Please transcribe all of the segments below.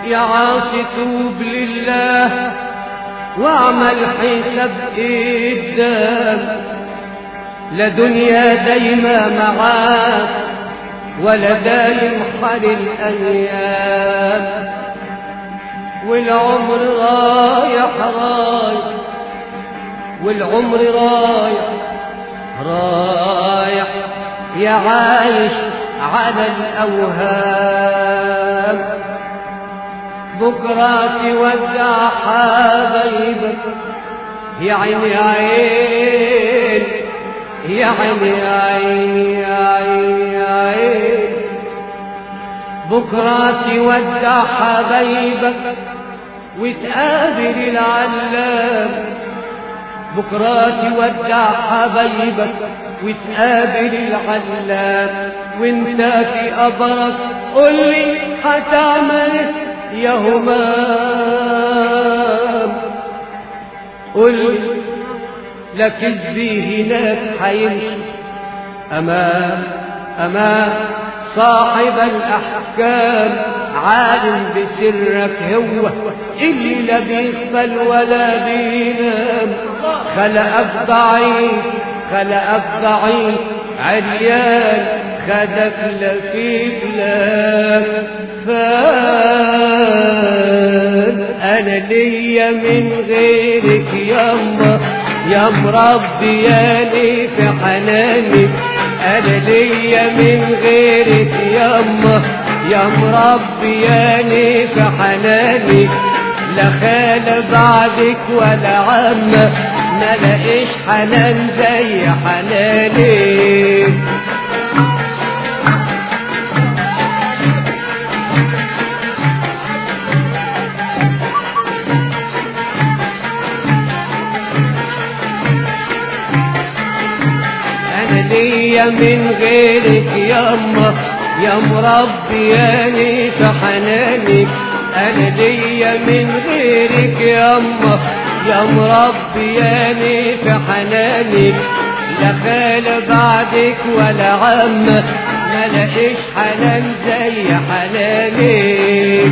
يا عاصي توب لله واعمل حساب قدام لا دنيا دايما معاك ولا دايم حال الايام والعمر رايح رايح والعمر رايح رايح يا عايش على الأوهام بكرة تودع حبايبك يا عيني يا عين يا عيني يا عين يا عين يا عين بكرة تودع حبايبك وتقابل العلام بكرة تودع حبايبك وتقابل العلام وانت في قبرك قول لي هتعمل يا همام قول لي لا كذبي هناك حيمشي أمام أمام صاحب الأحكام عالم بسرك هو اللي لا بيغفل ولا بينام خلقك ضعيف خلقك ضعيف عريان خدك لفيف لك فان انا ليا من غيرك يما يا مربياني في حنانك انا ليا من غيرك يما يا مربياني في حنانك لا خال بعدك ولا عمة ما لقيش حنان زي حنانك انا ليا من غيرك يما يا مربياني في حنانك انا ليا من غيرك يما يا مربياني في حنانك لا خال بعدك ولا عمة ما لقيش حنان زي حنانك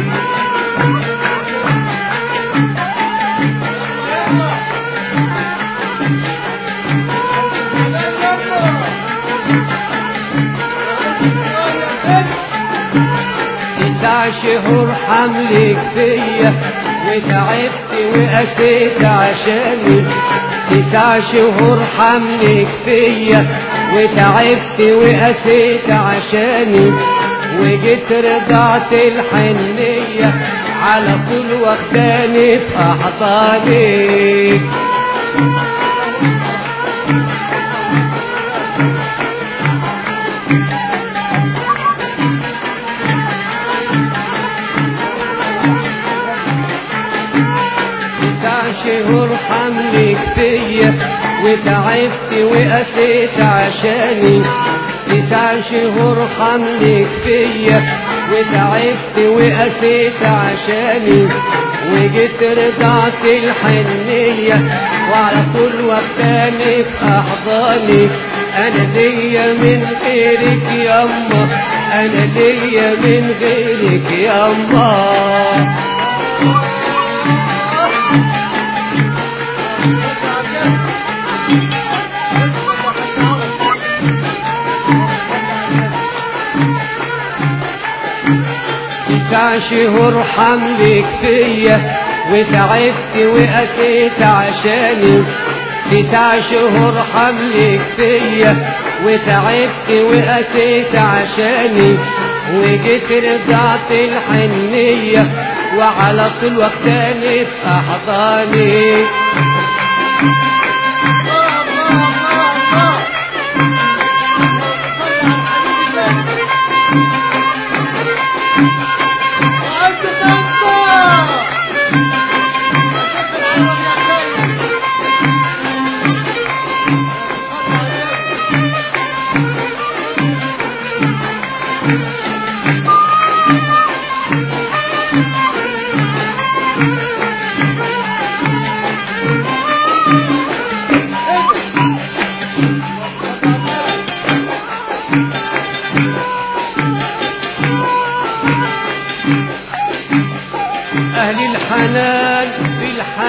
تسع شهور حملك فيا وتعبت وقسيت عشاني تسع شهور حملك فيا وتعبت وقسيت عشاني وجيت رضعت الحنية على طول واخداني في أحضانك تسع شهور حملك فيا وتعبت وقسيت عشاني تسع شهور حملك فيا وتعبت وقسيت عشاني وجيت رضعت الحنية وعلى طول وقتاني في أحضاني أنا ليا من غيرك يما أنا ليا من غيرك يما تسع شهور حملك فيا وتعبت وقسيت عشاني تسع شهور حملك فيا وتعبت وقسيت عشاني وجيت رضعت الحنية وعلى طول وقتاني في أحضاني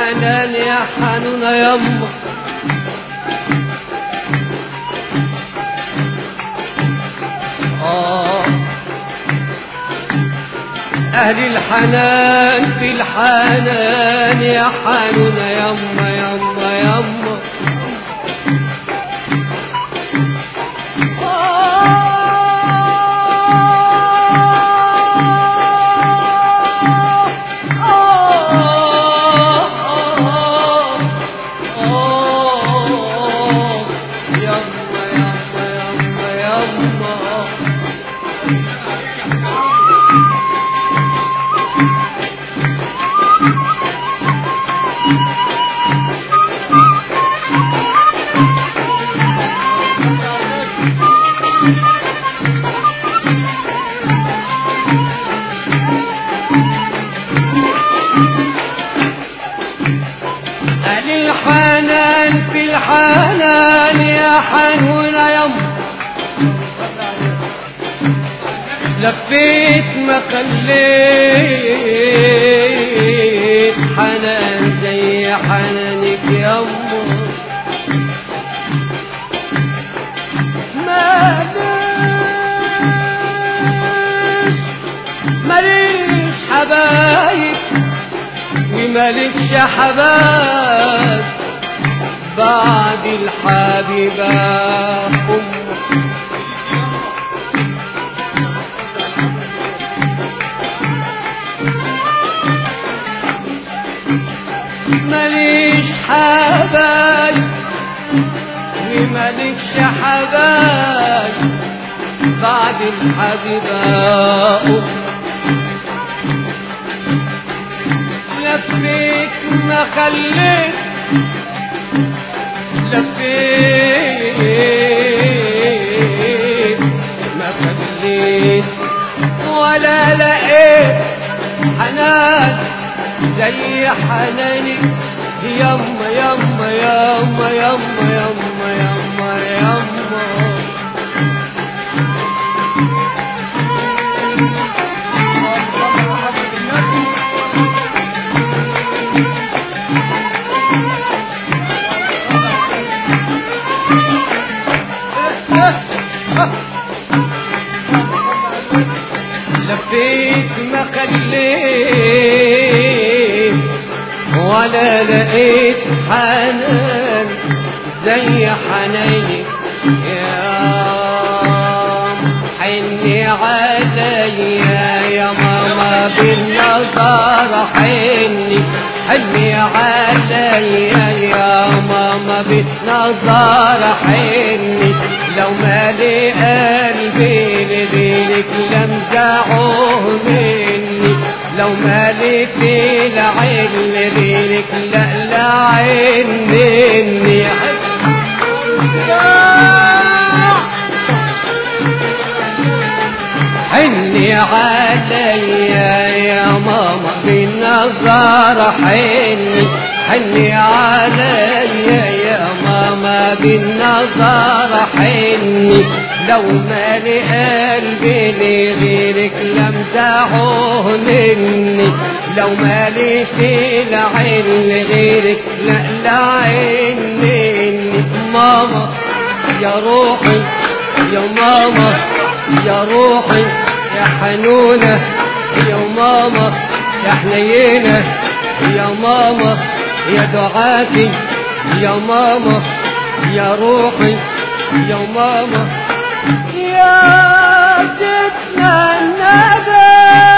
الحنان يا حنون يما آه أهل الحنان في الحنان يا حنون يما يما يما أهل الحنان في الحنان يا حنون يم لفيت ما خليت حنان زي حنانك يم ماليش حبايب ومالكش حباب بعد الحبيبة أم ماليش حبايب ومالكش حبايب بعد الحبيبة أم لفيت ما خليت لفيت ما خليت ولا لقيت حنان زي حنانك يما يما يما يما يما يما يما لفيت ما خليت ولا لقيت حنان زي حناني يا حني عليا يا ماما بالنظر حني حني عليا يا ماما بالنظر حني لو مالي قلبي لدينك لمزعوه مني لو مالي في العين لدينك لا لا عين مني حني عليا يا ماما بالنظر حني حني عليا يا ماما بالنظر حني لو مالي قلبي لغيرك لمزعوه مني لو مالي في العين لغيرك لا لا عين مني ماما يا روحي يا ماما يا روحي يا حنونة يا ماما يا حنينة يا ماما يا دعاتي يا ماما يا روحي يا ماما يا ستنا النبي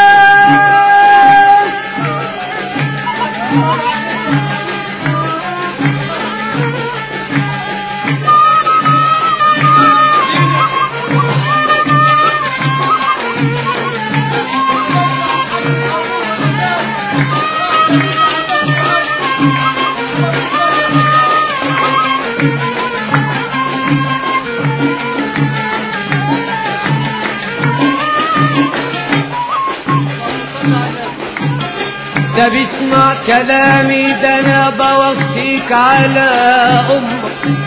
ده بيسمع كلامي ده انا بوصيك على امك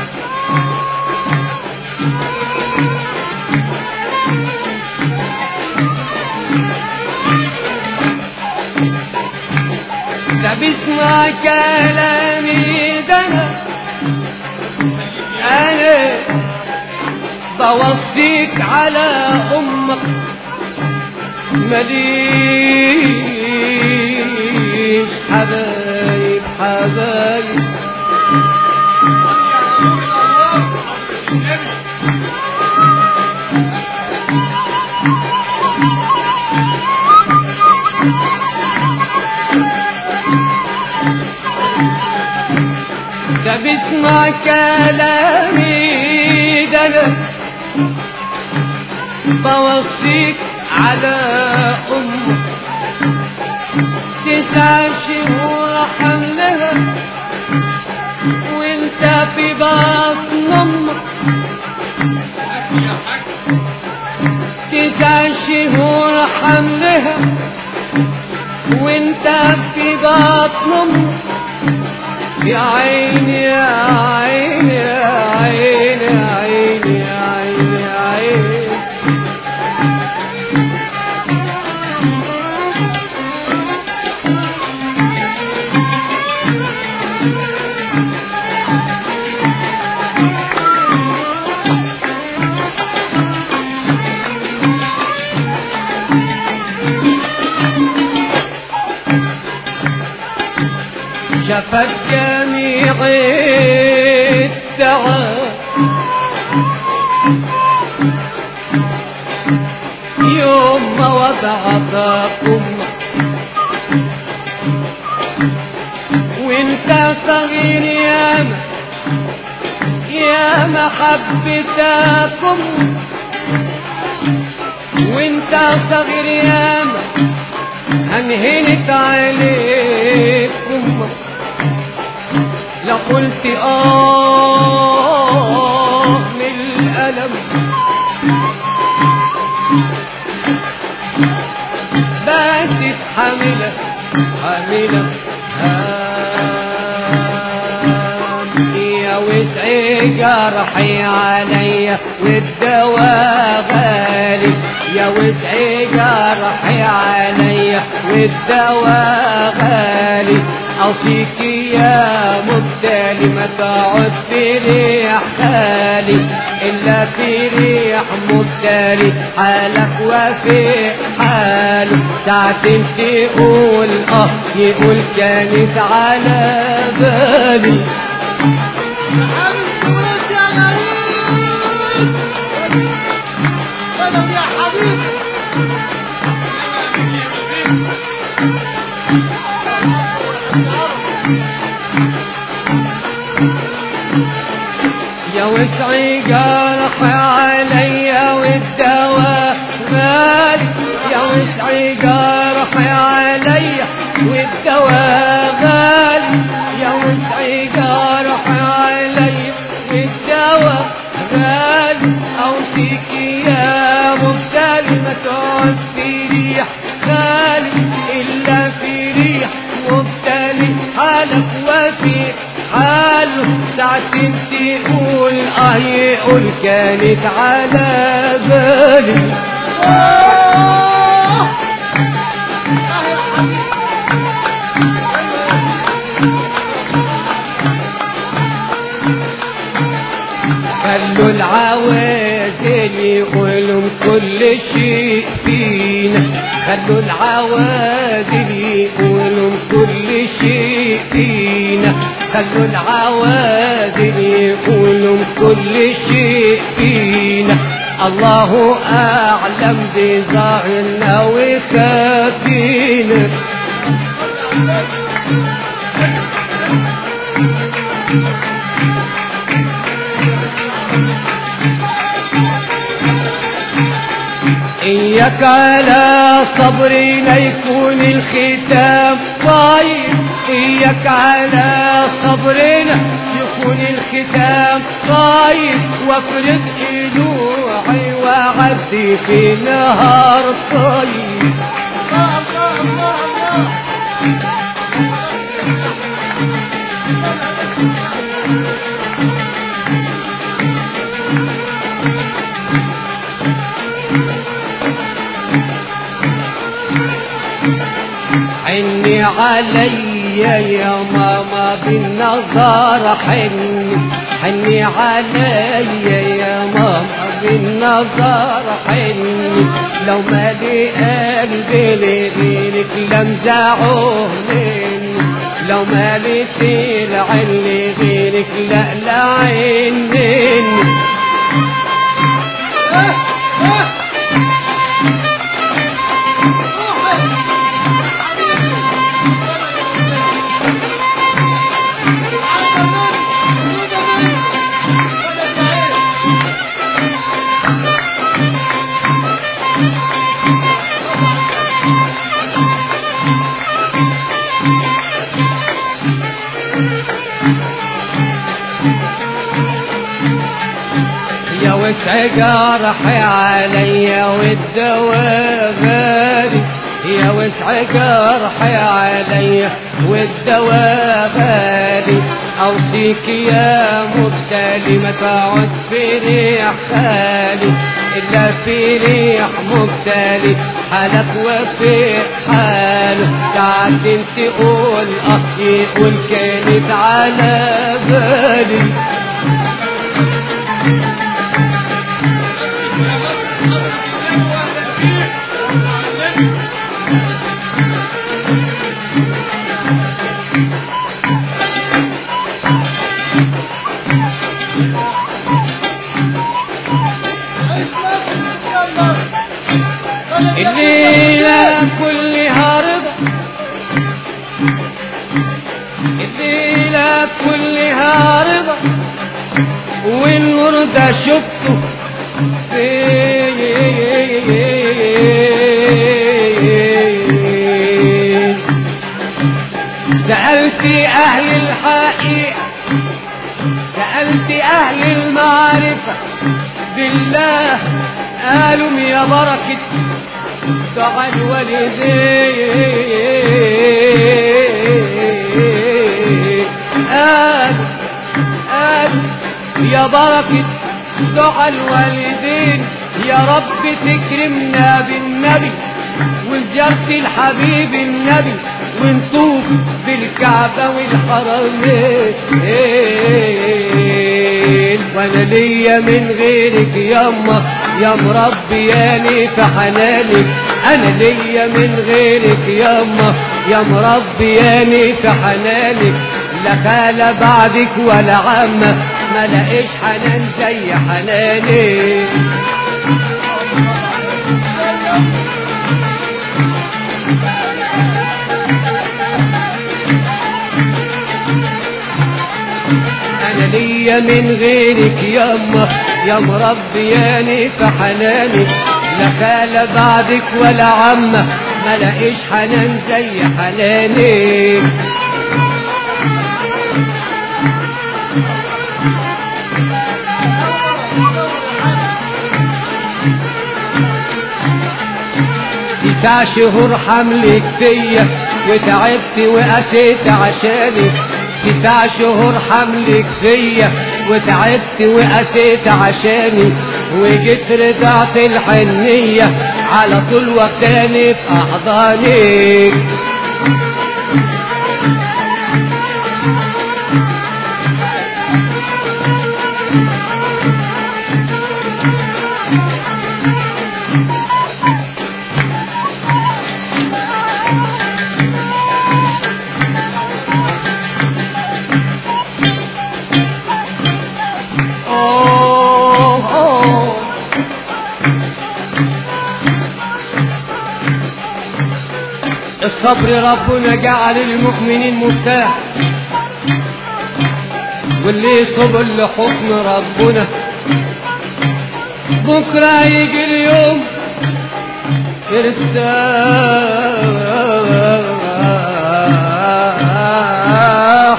ده طب اسمع كلامي ده انا انا بوصيك على امك ماليش حبايب حبايب ده بيسمع كلامي ده انا بوصيك على امك تسع شهور حملها وانت في بطن امك تسع شهور حملها وانت في بطن امك يا عيني يا عيني يا عيني يا عيني يا عيني يا عيني شفت جميع الدعاء يوم ما وضعتكم وانت صغير يا ما يا محبتكم وانت صغير يا ما هنهنت عليكم لقلت آه من الألم باتت حاملة حاملة هام يا وسعي جرحي عليا والدواء غالي يا وسعي جرحي عليا والدواء غالي أوصيك يا مبتلي ما تقعد في ريح خالي إلا في ريح مبتلي حالك وفي حاله ساعتين تقول اه يقول كانت على بالي حبيبي يا غريب ولو يا حبيبي يا وسعي جرح عليا والدواء غالي يا وسعي جرح عليا والدواء غالي يا وسعي جرح عليا والدواء غالي أوصيك يا مبتلي ما تقعد في ريح غالي إلا في ريح مبتلي حالك وفي حاله ساعتين تقول اه يقول كانت على بالي آه آه يا حبيبي خلوا العوازل يقولوا كل شيء فينا خلوا العوازل يقولوا كل شيء فينا خلوا العوازل يقولوا كل شيء فينا الله أعلم بظاهرنا وخافينا إياك على صبرنا يكون الختام طيب إياك على صبرنا يكون الختام طيب وافرد إلوعي وعدي في نهار طيب الله الله الله الله عيني علي عليا يا ماما بالنظر حني حني عليا يا ماما بالنظر حني لو مالي قلبي لغيرك لمزعوه مني لو مالي في العين لغيرك لا لا عين مني يا وسع جرحي عليا والدواء غالي يا وسع جرحي عليا والدواء غالي أوصيك يا مبتلي ما تقعد في ريح خالي إلا في ريح مبتلي حالك وفي حاله تعال تقول أخ يقول كانت على بالي الليلة كلها رضا الليلة كلها رضا والنور ده شفته فين سألت أهل الحقيقة سألت أهل المعرفة بالله قالوا يا بركة دعا الوالدين قال قال يا بركة دعا الوالدين يا رب تكرمنا بالنبي وزيارة الحبيب النبي ونطوف بالكعبة والحرمين وانا ليا من غيرك ياما يا مربياني في حنانك انا ليا من غيرك ياما يا مربياني في حنانك لا خالة بعدك ولا عمة ما لقيش حنان زي حنانك انا ليا من غيرك ياما يا مربياني في حنانك لا خالة بعدك ولا عمة ما لقيش حنان زي حنانك تسع شهور حملك فيا وتعبت وقسيت عشانك تسع شهور حملك فيا وتعبت وقسيت عشاني وجيت رضعت الحنية على طول وقتاني في أحضانك أوه أوه الصبر ربنا جعل المؤمنين مفتاح واللي صبر لحكم ربنا بكرة يجي اليوم ارتاح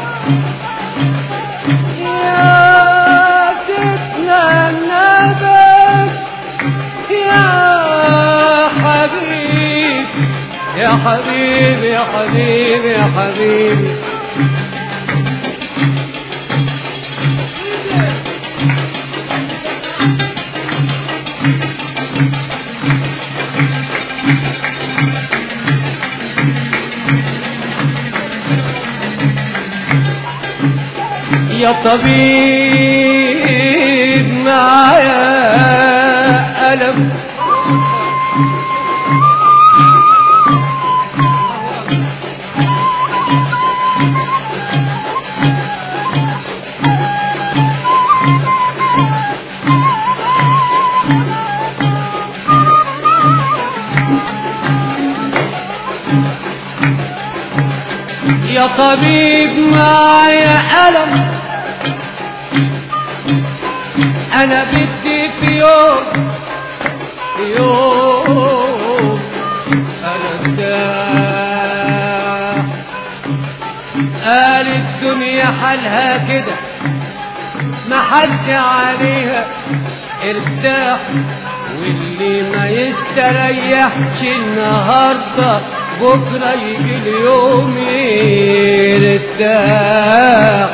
يا فتنة النبي يا حبيب يا حبيبي يا حبيبي يا حبيبي يا طبيب معايا ألم يا طبيب معايا ألم أنا بدي في يوم في يوم أنا ارتاح قال الدنيا حالها كده ما حد عليها ارتاح واللي ما يستريحش النهارده بكره يجي اليوم يرتاح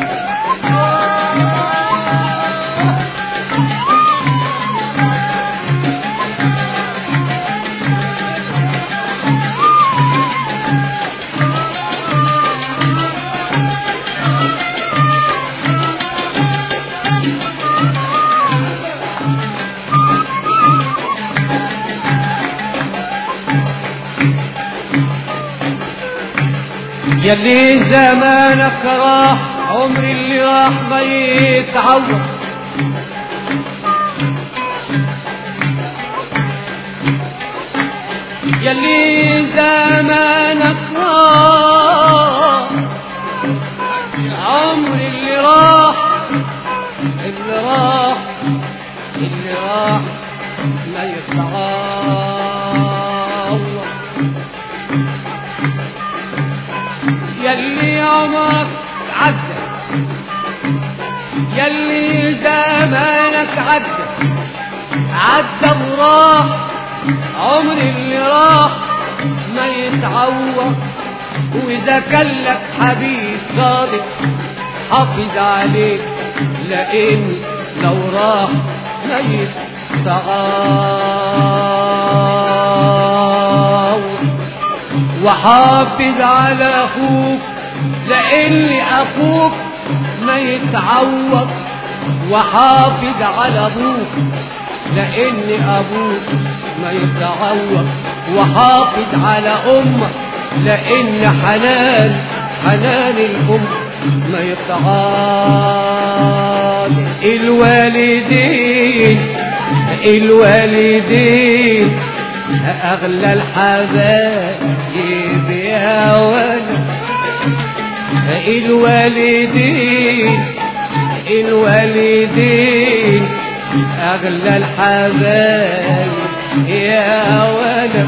يلي زمانك راح عمري اللي راح ما يتعوض يلي زمانك راح عمري اللي راح اللي راح اللي راح ما يتعوض يلي عمرك عدى يلي زمانك عدى عدى وراح عمري اللي راح ما يتعوض واذا كان لك حبيب صادق حافظ عليه لان لو راح ما يتعوض وحافظ على اخوك لان اخوك ما يتعوض وحافظ على ابوك لان ابوك ما يتعوض وحافظ على امك لان حنان حنان الام ما يتعوض الوالدين الوالدين أغلى الحبايب يا ولد الوالدين الوالدين أغلى الحبايب يا ولد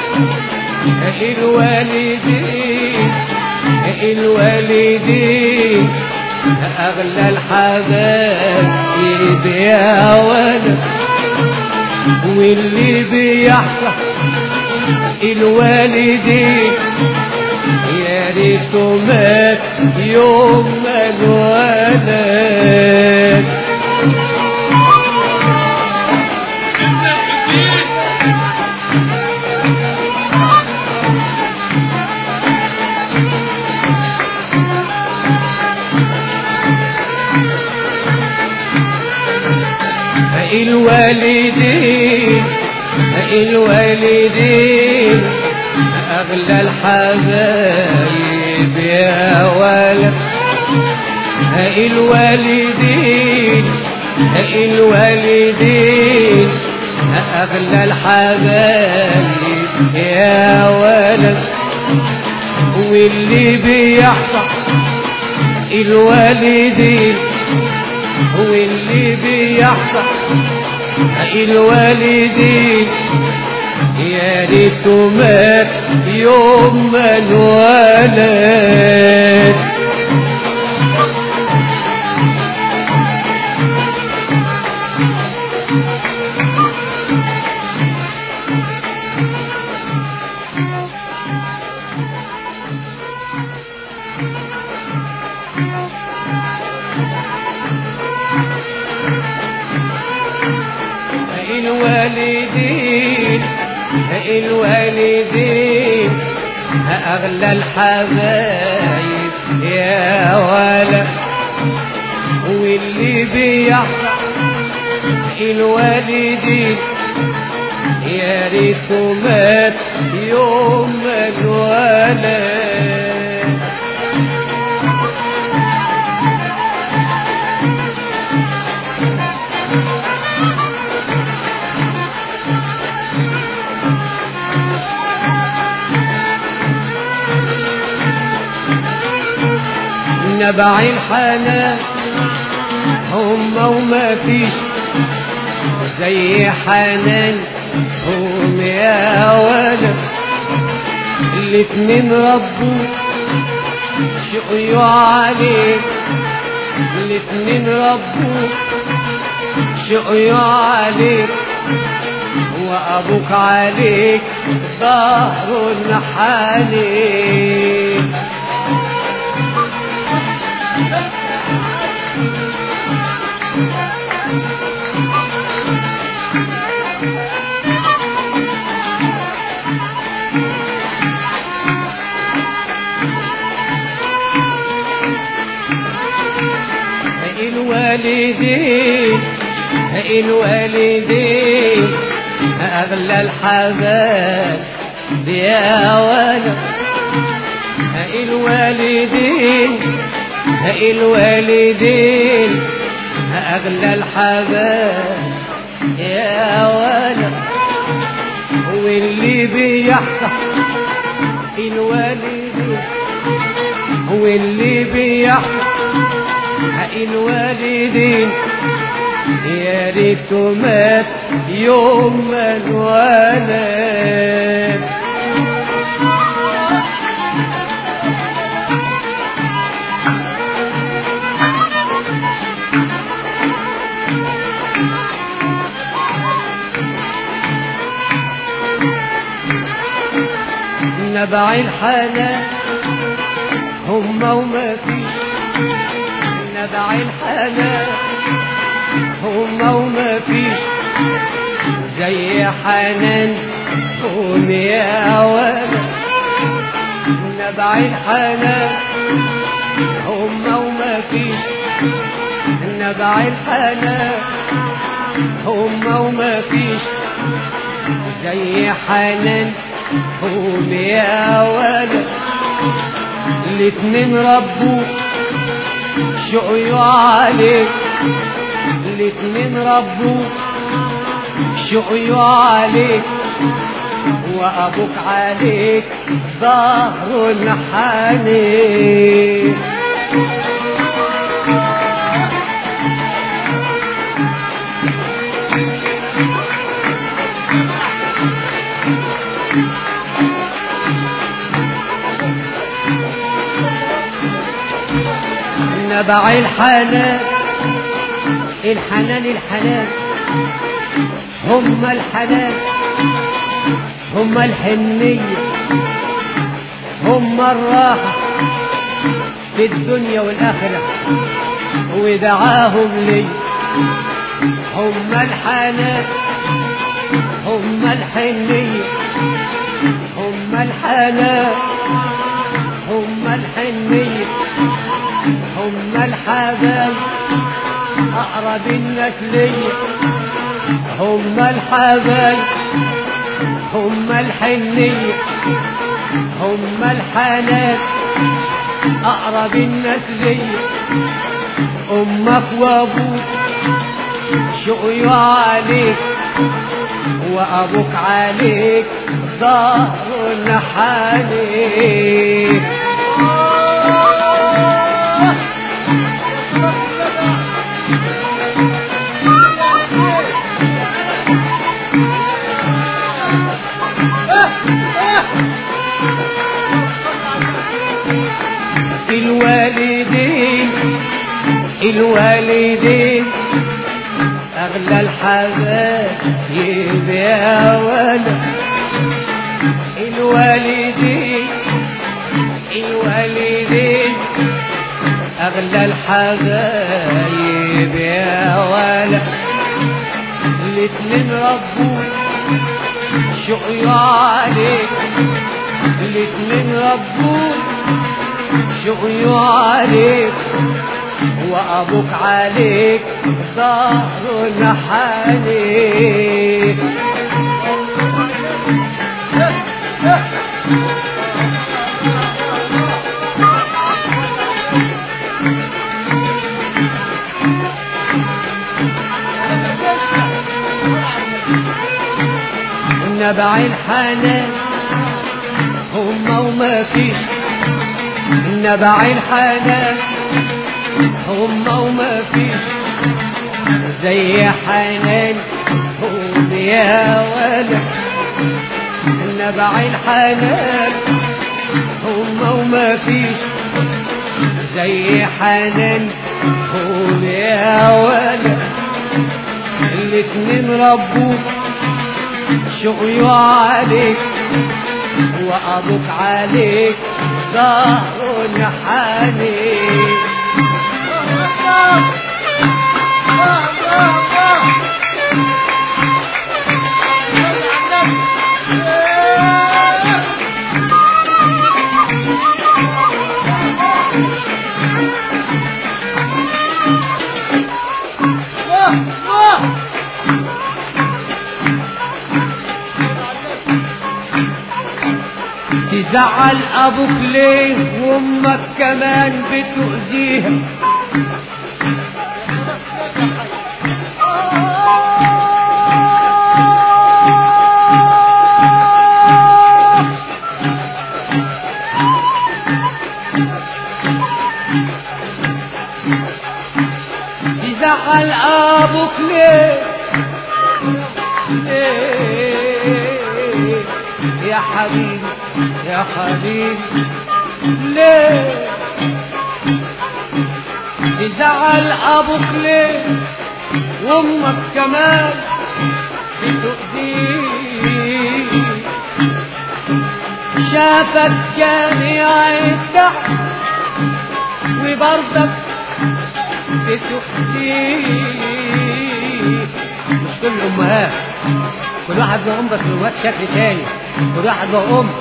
الوالدين الوالدين أغلى الحبايب يا ولد واللي بيحصل الوالدين يا ريته مات يوم ما الولد الوالدين الوالدين أغلى الحبايب يا ولد الوالدين الوالدين أغلى الحبايب يا ولد واللي بيحصل الوالدين واللي بيحصل الوالدين يا ريته مات يوم ما الولد الوالدين الوالدين أغلى الحبايب يا ولد واللي بيحرق الوالدين يا ريته مات يوم ما اتولد نبع الحنان هم وما فيش زي حنان هم يا ولد الاتنين ربوا شقيوا عليك الاتنين ربوا شقيوا عليك وابوك عليك ظهر نحاليك الوالدين الوالدين أغلى الحباب يا ولد الوالدين الوالدين أغلى الحباب يا ولد واللي بيحصل الوالدين واللي بيحصل الوالدين يا ريته مات يوم ما اتولد نبع الحنان هم وما فيش نبع الحنان هم وما فيش زي حنان قوم يا ولد نبع الحنان هم وما فيش نبع الحنان هم وما فيش زي حنان قوم يا ولد الاتنين ربوك شقيوا عليك الاتنين ربوك شقيوا عليك وابوك عليك ظهر نحانيك نبع الحنان الحنان الحنان هم الحنان هم الحنية هم الراحة في الدنيا والآخرة ودعاهم لي هم الحنان هم الحنية هم الحنان هم الحنية هم الحبايب أقرب الناس ليا هم الحبايب هم الحنية هم الحنان أقرب الناس ليا أمك وأبوك شقيوا عليك وأبوك عليك ظهر نحاليك الوالدين الوالدين أغلى الحبايب يا ولد الوالدين الوالدين أغلى الحبايب يا ولد الاتنين ربوك شقيوا عليك الاتنين ربوك شقيوا عليك وابوك عليك ظهر نحالي نبع الحنان هما وما فيش نبع الحنان هما وما فيش زي حنان هم يا ولد نبع الحنان هما وما فيش زي حنان هم يا ولد الاتنين ربوك شغيوا عليك وابوك عليك ظهر نحاليك تزعل ابوك ليه وامك كمان بتؤذيها تزعل ابوك ليه إيه يا حبيبي يا حبيبي ليه تزعل ابوك ليه وامك كمان بتؤذيك شافك جامع التحت وبرضك بتؤذيك مش كل الامهات كل واحد له ام بس الواد شكل تاني كل واحد له ام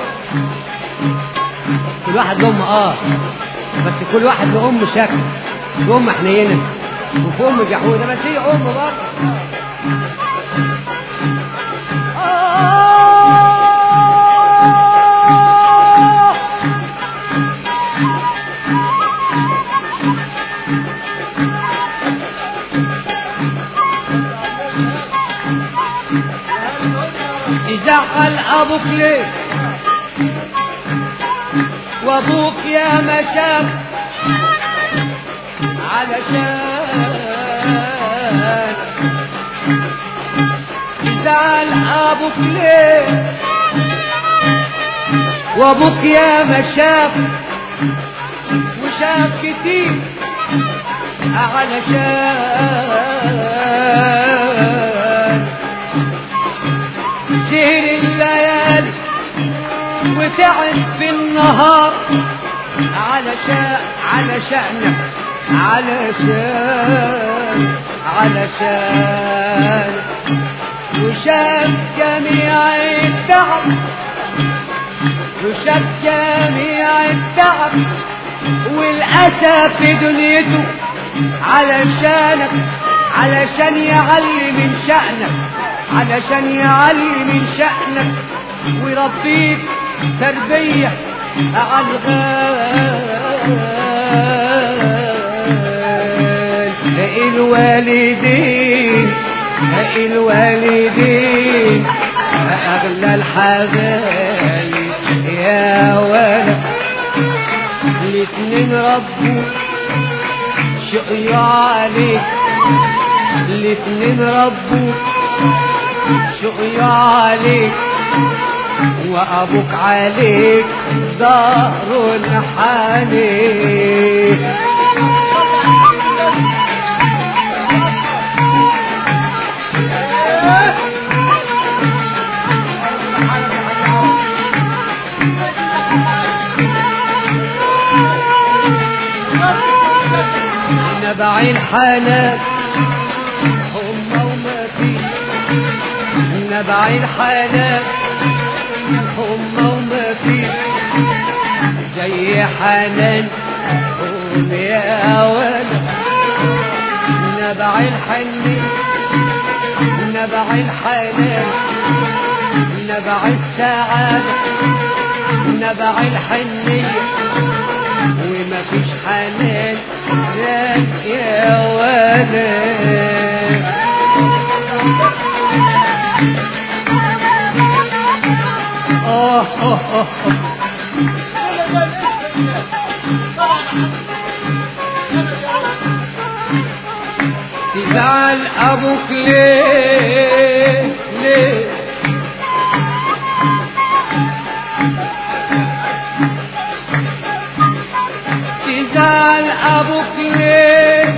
كل واحد له ام اه بس كل واحد له ام شكل في ام حنينه وفي ام جحوده بس هي ام برضه آه يزعل ابوك ليه وابوك يا مشاك علشان يزعل ابوك ليه وابوك يا مشاك وشاف كتير علشان سهر الليالي وتعب في النهار علشان علشانك علشان علشان وشاف جميع التعب وشاف جميع التعب والأسى في دنيته علشانك علشان يعلي من شأنك علشان يعلي من شأنك ويربيك تربية على الغال الوالدين الوالدين أغلى الحبايب يا ولد الاتنين ربوك شقيا عليك الاتنين ربوك شقيا عليك وابوك عليك دار حاليك نبع الحنان هم وما فيه نبع الحنان هم وما فيه زي حنان هم يا ولد نبع الحنين نبع الحنان نبع السعادة نبع الحنية وما فيش حنان زاد يا ولد آه آه آه آه. تزعل ابوك ليه ليه تزعل ابوك ليه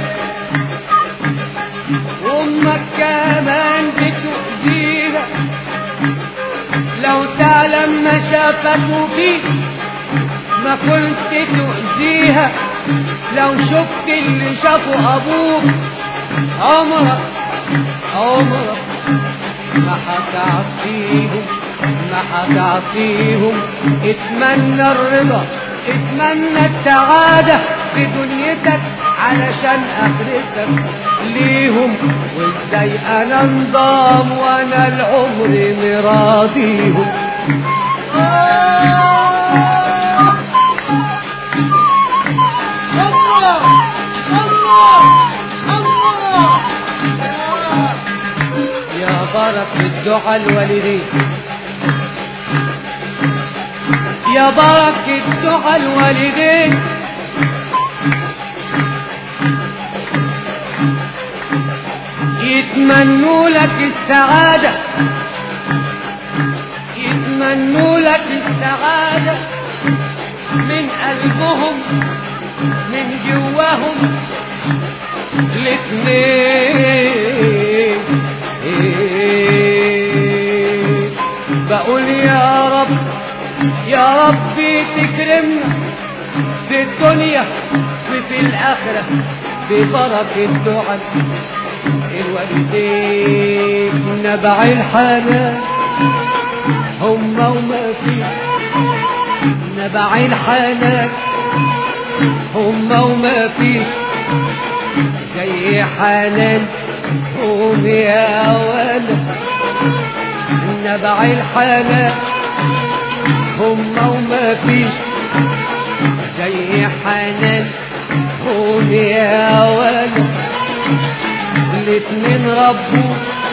وامك كمان بتؤذيها لو تعلم ما شافته فيك ما كنت تؤذيها لو شفت اللي شافه ابوك عمرك عمرك ما هتعصيهم ما هتعصيهم اتمنى الرضا اتمنى السعادة في دنيتك علشان اخرتك ليهم وازاي انا انضام وانا العمر مراضيهم يا بارك الدعاء الوالدين يا بارك الدعاء الوالدين يتمنوا لك السعادة يتمنوا لك السعادة من قلبهم من جواهم الاثنين بقول يا رب يا ربي تكرمنا في الدنيا وفي الآخرة ببركة دعاء الوالدين نبع الحنان هم وما فيه نبع الحنان هم وما فيه زي حنان قوم يا ولد نبع الحنان هم وما فيش زي حنان قوم يا ولد الاتنين ربوا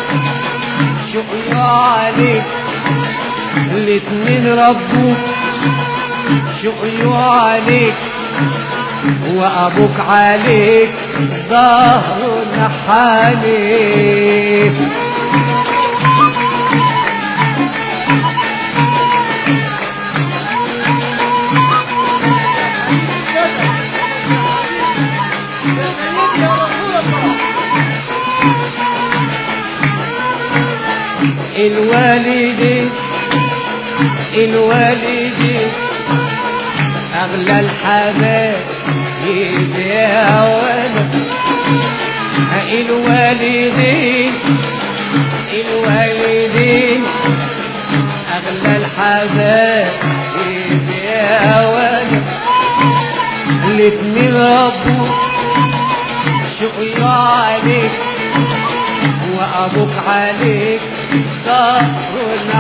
شقيا عليك الاتنين ربوا شقيا عليك وابوك عليك ظهر نحاليك الوالدين الوالدين أغلى الحبايب يا ولد الوالدين الوالدين أغلى الحبايب يا ولد الاتنين ربوا شقيا عليك وأبوك عليك ظهر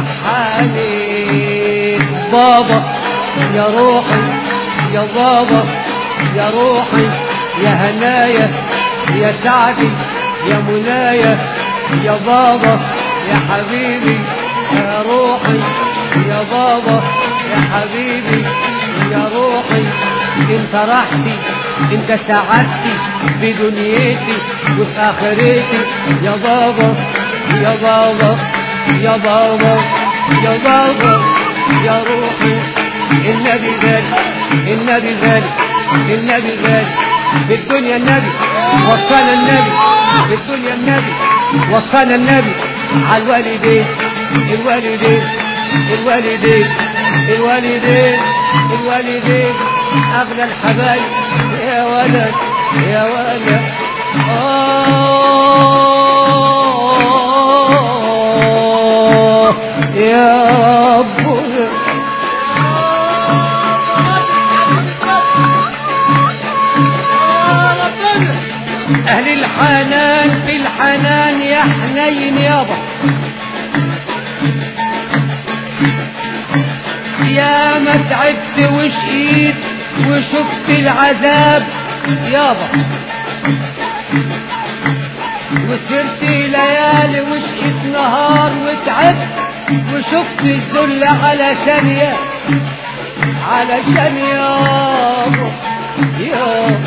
نحاليك بابا يا روحي يا بابا يا روحي يا هنايا يا سعدي يا منايا يا بابا يا حبيبي يا روحي يا بابا يا حبيبي يا روحي انت راحتي انت سعادتي في دنيتي وفي اخرتي يا بابا يا بابا يا بابا يا بابا يا روحي النبي غالي النبي غالي النبي غالي في الدنيا النبي وصانا النبي في الدنيا النبي وصانا النبي على الوالدين الوالدين الوالدين الوالدين الوالدين أغلى الحبايب يا ولد يا ولد آه يا رب أهل الحنان حنين يابا يا ما تعبت وشقيت وشفت العذاب يابا وسرت ليالي وشقيت نهار وتعبت وشفت الذل علشان يا علشان يابا يابا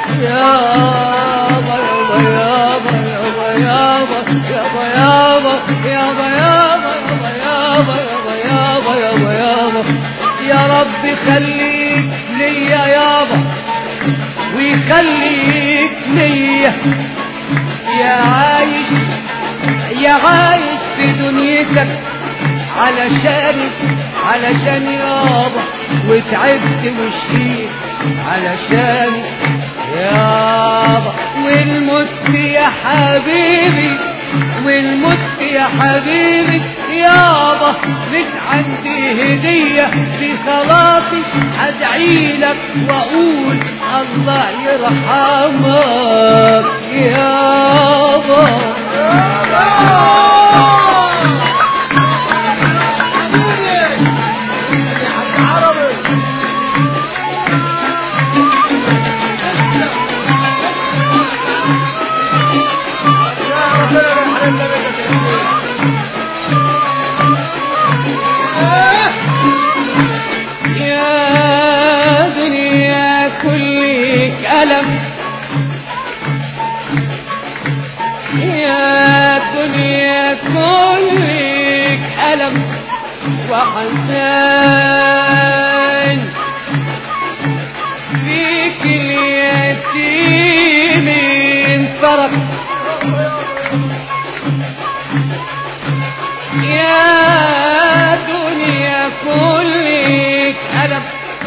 يابا يابا يابا يابا يابا يابا يابا يابا يابا يابا يابا يابا يابا يا رب خليك ليا يابا ويخليك ليا يا عايش يا عايش في دنيتك علشان علشان يابا وتعبت وشقيت علشان يابا والمت يا حبيبي والمت يا حبيبي يابا لك عندي هدية في صلاتي أدعي لك وأقول الله يرحمك يابا يا دنيا كلك ألم يا دنيا كلك ألم وحزان فيك اليتيم انفرق يا دنيا كلك ألم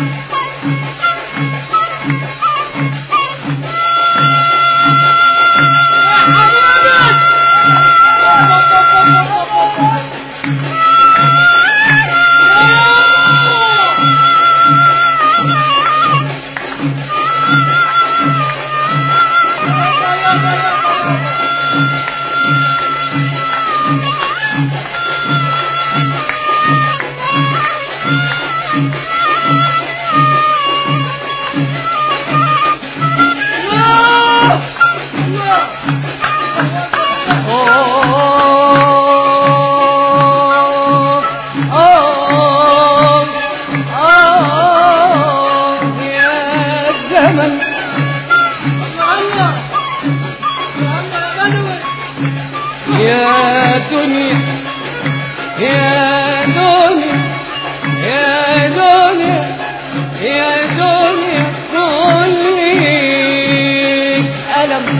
يا زمن يا دنيا يا دنيا يا دنيا يا دنيا كلك ألم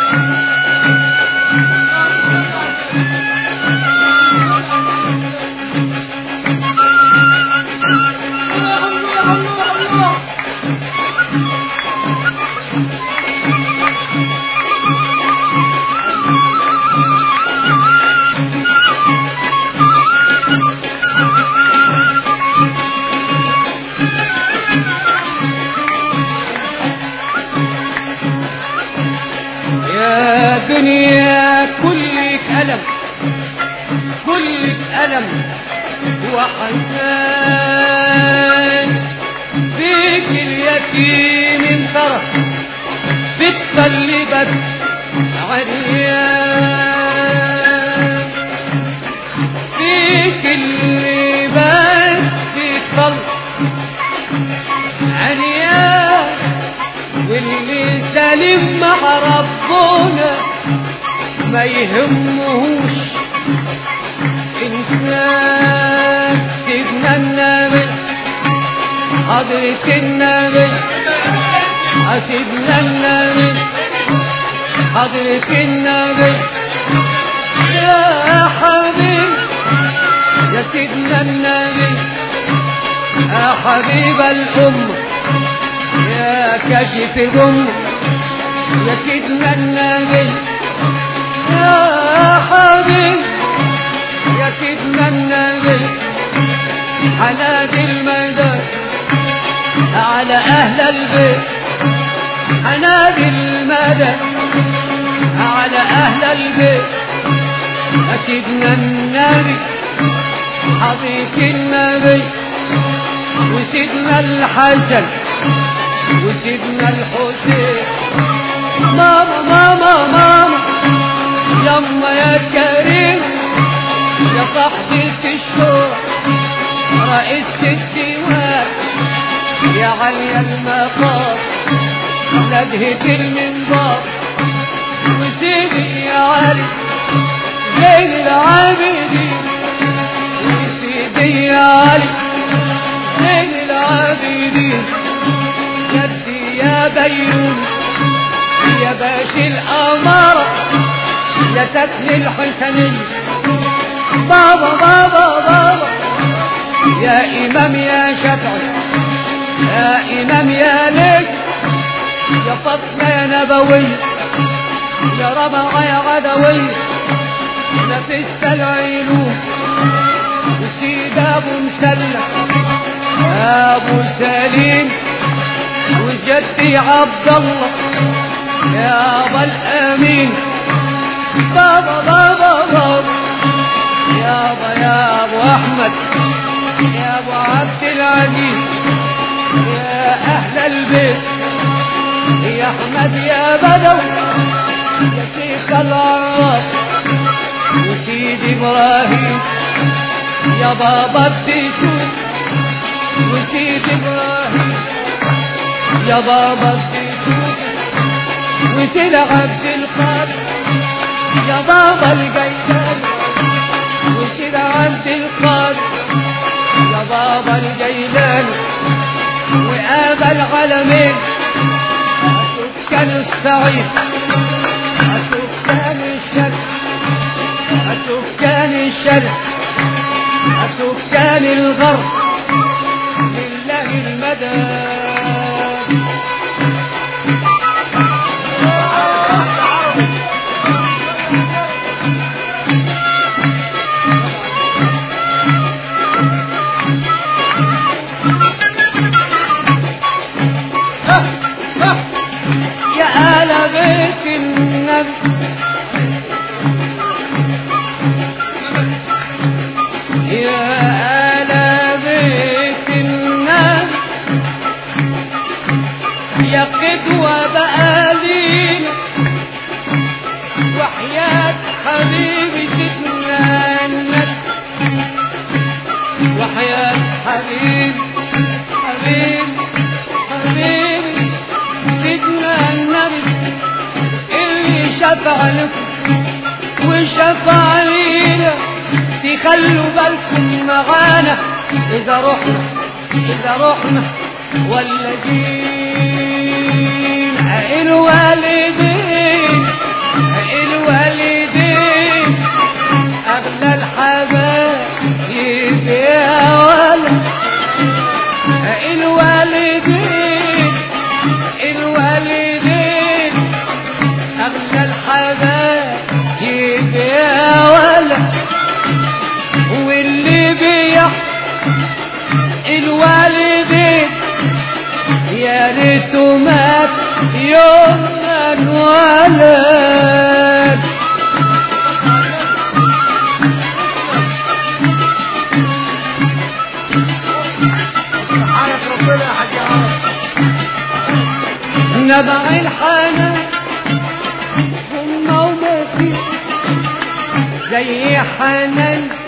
يا دنيا كلك ألم كلك ألم وحزان فيك اليتيم انترى بتقلبك عريان فيك اللي بس بيطل عريان واللي سالم مع ربنا ما يهمهوش انسان سيدنا النبي حضرة النبي سيدنا النبي حضرة النبي يا حبيب يا سيدنا النبي يا حبيب الأمة يا كاشف الغم يا سيدنا النبي يا حبيب يا سيدنا النبي حنادي المدى على أهل البيت حنادي المدى على أهل البيت سيدنا النبي حبيب النبي وسيدنا الحسن وسيدنا الحسين ماما ماما ماما يما يا كريم يا صاحبة الشوق رئيسة الديوان يا علي المقام ندهة المنبر وسيدي يا علي زين العابدين وسيدي يا علي زين العابدين يدي يا بيوم يا باشا الأمارة يا سكن الحسني بابا بابا بابا يا إمام يا شفعي يا إمام يا ليل يا فاطمة يا نبوي يا ربع يا غدوي نفس العينون وسيد أبو مسلم أبو سليم وجدي عبد الله يا أبا الأمين بابا بابا بابا يابا يا أبو أحمد يا أبو عبد العزيز يا أهل البيت يا أحمد يا بدو يا شيخ العراف وسيد إبراهيم يا بابا الديسون وسيد إبراهيم يا بابا الديسون وسيد عبد القادر يا بابا الجيلان وسيد عبد القادر يا بابا الجيلان وآبا العالمين أشوف كان السعيد أشوف كان الشر أشوف كان الشر أشوف كان الغرب لله المدى يا آل بيت النبي يا آل بيت النبي يا قدوة بقالينا وحياة حبيبي سيدنا النبي وحياة حبيبي حبيبي حبيبي سيدنا النبي اللي شفع لكم وشفع لينا تخلوا بالكم معانا إذا رحنا إذا رحنا والذين الوالدين الوالدين أغلى الحبايب يا ولد الوالدين الوالدين أغلى الحبايب يا ولد واللي بيح الوالدين يا ريته مات يوم ما انولد سبحانك ربنا يا حاج عمر نبع الحنان ثم ومسيح زي حنان